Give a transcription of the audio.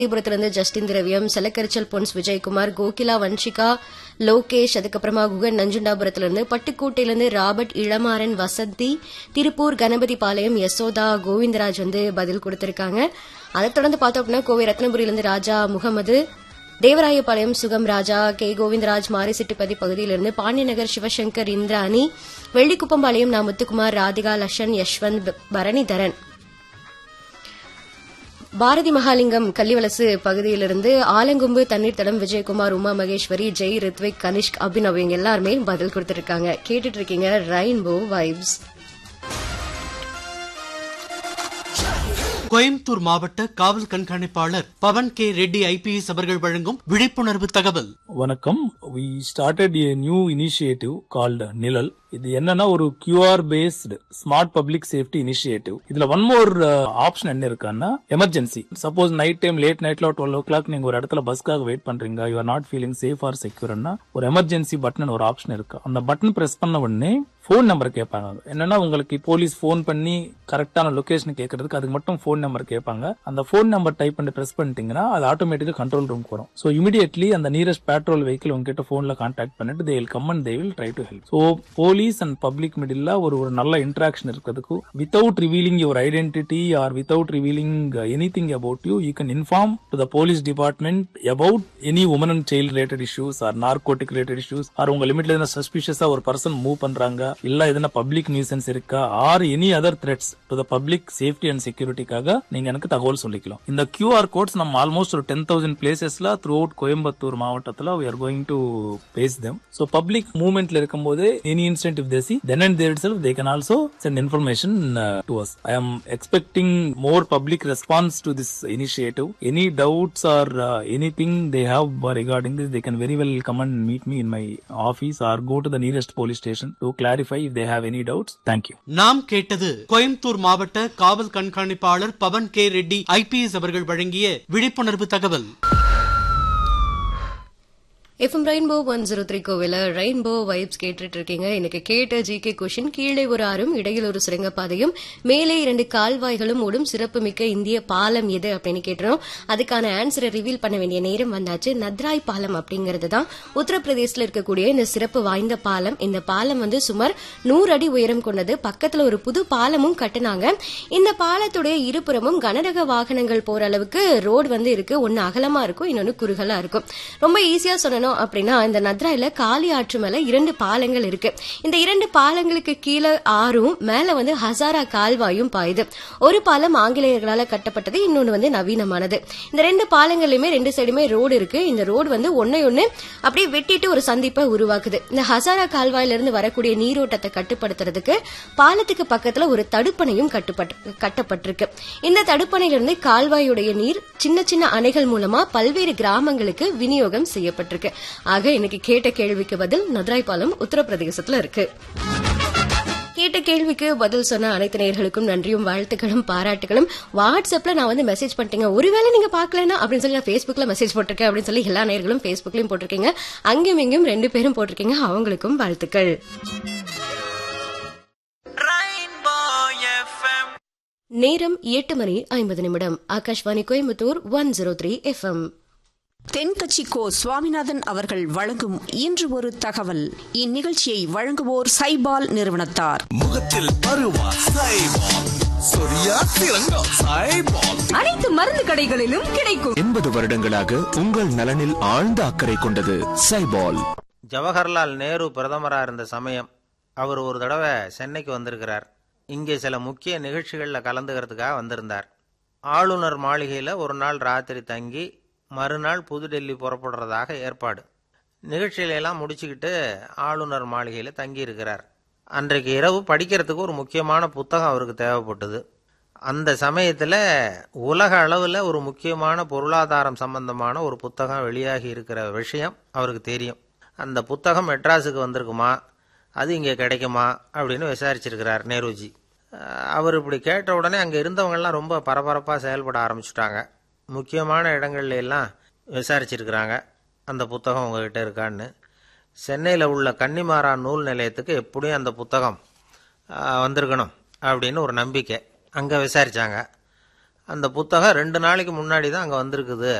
காஞ்சிபுரத்திலிருந்து ஜஸ்டின் திரவியம் செலக்கரிச்சல் பொன்ஸ் விஜயகுமார் கோகிலா வன்ஷிகா லோகேஷ் அதுக்கப்புறமா குகன் நஞ்சுண்டாபுரத்திலிருந்து பட்டுக்கோட்டையிலிருந்து ராபர்ட் இளமாறன் வசந்தி திருப்பூர் கணபதி பாளையம் யசோதா கோவிந்தராஜ் வந்து பதில் கொடுத்திருக்காங்க அதைத் தொடர்ந்து பார்த்தோம் அப்படின்னா கோவை ரத்னபுரியிலிருந்து ராஜா முகமது தேவராயபாளையம் சுகம் ராஜா கே கோவிந்தராஜ் மாரிசிட்டிப்பதி பகுதியிலிருந்து பாண்டியநகர் சிவசங்கர் இந்திராணி வெள்ளிக்குப்பம்பாளையம் நா முத்துக்குமார் ராதிகா லஷன் யஷ்வந்த் பரணிதரன் பாரதி மகாலிங்கம் கள்ளிவலசு பகுதியிலிருந்து ஆலங்கொம்பு தண்ணீர் தடம் விஜயகுமார் உமா மகேஸ்வரி ஜெய் ரித்விக் கனிஷ்க் அபினவ் இவங்க எல்லாருமே பதில் கொடுத்திருக்காங்க கேட்டுட்டு இருக்கீங்க ரெயின்போ வைப்ஸ் கோயம்புத்தூர் மாவட்ட காவல் கண்காணிப்பாளர் பவன் கே ரெட்டி ஐபிஎஸ் அவர்கள் வழங்கும் விழிப்புணர்வு தகவல் வணக்கம் we started a new initiative called Nizhal இது என்னன்னா ஒரு QR based smart public safety initiative இதுல ஒன் மோர் ஆப்ஷன் என்ன இருக்கான்னா emergency suppose night time late நைட்ல டுவெல் ஓ கிளாக் நீங்க ஒரு இடத்துல பஸ்க்காக வெயிட் பண்றீங்க you are not feeling safe or செக்யூர்னா ஒரு எமர்ஜென்சி பட்டன் ஒரு ஆப்ஷன் இருக்கு அந்த பட்டன் பிரஸ் பண்ண உடனே ஃபோன் நம்பர் கேட்பாங்க என்னன்னா உங்களுக்கு போலீஸ் ஃபோன் பண்ணி கரெக்டான லொகேஷன் கேட்கறதுக்கு அதுக்கு மட்டும் ஃபோன் நம்பர் கேட்பாங்க அந்த ஃபோன் நம்பர் டைப் பண்ணி பிரஸ் பண்ணிட்டீங்கன்னா அது ஆட்டோமேட்டிக்கா கண்ட்ரோல் ரூம்க்கு வரும் ஸோ இமீடியட்லி அந்த நியரஸ்ட் பேட்ரோல் வெஹிக்கிள் உங்ககிட்ட ஃபோன்ல கான்டாக்ட் பண்ணிட்டு they will come and they will try to help so police and public middle ஒரு ஒரு நல்ல இன்ட்ராக்ஷன் இருக்கிறதுக்கு without revealing your identity or without revealing any thing about you you can inform to the police department about any woman and child related issues R narcotic related issues or உங்க லிமிட்ல எதனா சஸ்பிஷியஸா ஒரு person move பண்றாங்க இல்ல எதனா public nuisance இருக்கா or any other threats to the public safety and செக்யூரிட்டிக்காக நீங்க எனக்கு தகவல் சொல்லிக்கலாம் இந்த கியூஆர் கோட்ஸ் நம்ம ஆல்மோஸ்ட் ஒரு டென் தௌசண்ட் பிளேசஸ்ல த்ரூ அவுட் கோயம்புத்தூர் மாவட்டத்துல we are going to place them so public மூவ்மெண்ட்ல இருக்கும்போது any instant if they see then and their self they can also send information to us I am expecting more public response to this initiative any doubts or any thing they have regarding this they can very well come and meet me in my office or go to the nearest police station to clarify if they have any doubts thank you நாம் கேட்டது கோயம்புத்தூர் மாவட்ட காவல் கண்காணிப்பாளர் Pawan K Reddy IPS அவர்கள் வழங்கிய விழிப்புணர்வு தகவல் FM rainbow one zero three கோவில ரெயின்போ வைப்ஸ் கேட்டுட்டு இருக்கீங்க எனக்கு கேட்ட ஜிகே கொஷின் கீழே ஒரு ஆறும் இடையில் ஒரு சுரங்கப்பாதையும் மேலே இரண்டு கால்வாய்களும் ஓடும் சிறப்புமிக்க இந்திய பாலம் எது அப்படின்னு கேட்டோம் அதுக்கான ஆன்சரை ரிவீல் பண்ண வேண்டிய நேரம் வந்தாச்சு நத்ராய் பாலம் அப்படிங்கிறது தான் உத்தரப்பிரதேசத்தில் இருக்கக்கூடிய இந்த சிறப்பு வாய்ந்த பாலம் இந்த பாலம் வந்து சுமார் நூறு அடி உயரம் கொண்டது பக்கத்துல ஒரு புது பாலமும் கட்டுனாங்க இந்த பாலத்துடைய இருபுறமும் கனரக வாகனங்கள் போற அளவுக்கு ரோடு வந்து இருக்கு ஒன்னு அகலமா இருக்கும் இன்னொன்னு குறுகலா இருக்கும் ரொம்ப ஈஸியா சொல்லணும் அப்படின்னா இந்த நத்ராயில காளி ஆற்று மேல இரண்டு பாலங்கள் இருக்கு இந்த இரண்டு பாலங்களுக்கு கீழே ஆறும் மேல வந்து ஹசாரா கால்வாயும் பாயுது ஒரு பாலம் ஆங்கிலேயர்களால கட்டப்பட்டது இன்னொன்னு வந்து நவீனமானது இந்த ரெண்டு பாலங்கள்லயுமே ரெண்டு சைடுமே ரோடு இருக்கு இந்த ரோடு வந்து ஒன்னை ஒண்ணு அப்படியே வெட்டிட்டு ஒரு சந்திப்பை உருவாக்குது இந்த ஹசாரா கால்வாயில இருந்து வரக்கூடிய நீரோட்டத்தை கட்டுப்படுத்துறதுக்கு பாலத்துக்கு பக்கத்துல ஒரு தடுப்பணையும் கட்டுப்பட்டு கட்டப்பட்டிருக்கு இந்த தடுப்பணையிலிருந்து கால்வாயுடைய நீர் சின்ன சின்ன அணைகள் மூலமா பல்வேறு கிராமங்களுக்கு விநியோகம் செய்யப்பட்டிருக்கு ஆக இன்னைக்கு கேட்ட கேள்விக்கு பதில் நத்ராய் பாலம் உத்தரப்பிரதேசத்துல இருக்கு கேட்ட கேள்விக்கு பதில் சொன்ன அனைத்து நேயர்களுக்கும் நன்றியும் வாழ்த்துக்களும் பாராட்டுகளும் வாட்ஸ்அப்ல நான் வந்து மெசேஜ் பண்ணிட்டீங்க ஒருவேளை நீங்க பாக்கலனா அப்படின்னு சொல்லி நான் ஃபேஸ்புக்ல மெசேஜ் போட்டிருக்கேன் அப்படின்னு சொல்லி எல்லா நேயர்களும் ஃபேஸ்புக்லயும் போட்டிருக்கீங்க அங்கேயும் இங்கேயும் ரெண்டு பேரும் போட்டிருக்கீங்க அவங்களுக்கும் வாழ்த்துக்கள் நேரம் எட்டு மணி ஐம்பது நிமிடம் Akashvani Coimbatore one zero three FM Thenkachi Ko Swaminathan அவர்கள் வழங்கும் இன்று ஒரு தகவல் இந்நிகழ்ச்சியை வழங்குவோர் சைபால் நிறுவனத்தார் முகத்தில் பருவா சைபால் சொரியா திரங்கா சைபால் அனைத்து மருந்து கடைகளிலும் கிடைக்கும் எண்பது வருடங்களாக உங்கள் நலனில் ஆழ்ந்த அக்கறை கொண்டது சைபால் ஜவஹர்லால் நேரு பிரதமராக இருந்த சமயம் அவர் ஒரு தடவை சென்னைக்கு வந்திருக்கிறார் இங்கே சில முக்கிய நிகழ்ச்சிகளில் கலந்துக்கிறதுக்காக வந்திருந்தார் ஆளுநர் மாளிகையில் ஒரு நாள் ராத்திரி தங்கி மறுநாள் புதுடெல்லி புறப்படுறதாக ஏற்பாடு நிகழ்ச்சியிலெல்லாம் முடிச்சுக்கிட்டு ஆளுநர் மாளிகையில் தங்கியிருக்கிறார் அன்றைக்கு இரவு படிக்கிறதுக்கு ஒரு முக்கியமான புத்தகம் அவருக்கு தேவைப்பட்டது அந்த சமயத்தில் உலக அளவில் ஒரு முக்கியமான பொருளாதாரம் சம்பந்தமான ஒரு புத்தகம் வெளியாகி இருக்கிற விஷயம் அவருக்கு தெரியும் அந்த புத்தகம் மெட்ராஸுக்கு வந்திருக்குமா அது இங்கே கிடைக்குமா அப்படின்னு விசாரிச்சிருக்கிறார் நேருஜி அஹ் அவர் இப்படி கேட்ட உடனே அங்கே இருந்தவங்கெல்லாம் ரொம்ப பரபரப்பாக செயல்பட ஆரம்பிச்சிட்டாங்க முக்கியமான இடங்கள்ல எல்லாம் விசாரிச்சிருக்கிறாங்க அந்த புத்தகம் உங்ககிட்ட இருக்கான்னு சென்னையில் உள்ள கன்னிமாரா நூல் நிலையத்துக்கு எப்படியும் அந்த புத்தகம் அஹ், வந்திருக்கணும் அப்படின்னு ஒரு நம்பிக்கை அங்கே விசாரித்தாங்க அந்த புத்தகம் ரெண்டு நாளைக்கு முன்னாடி தான் அங்கே வந்திருக்குது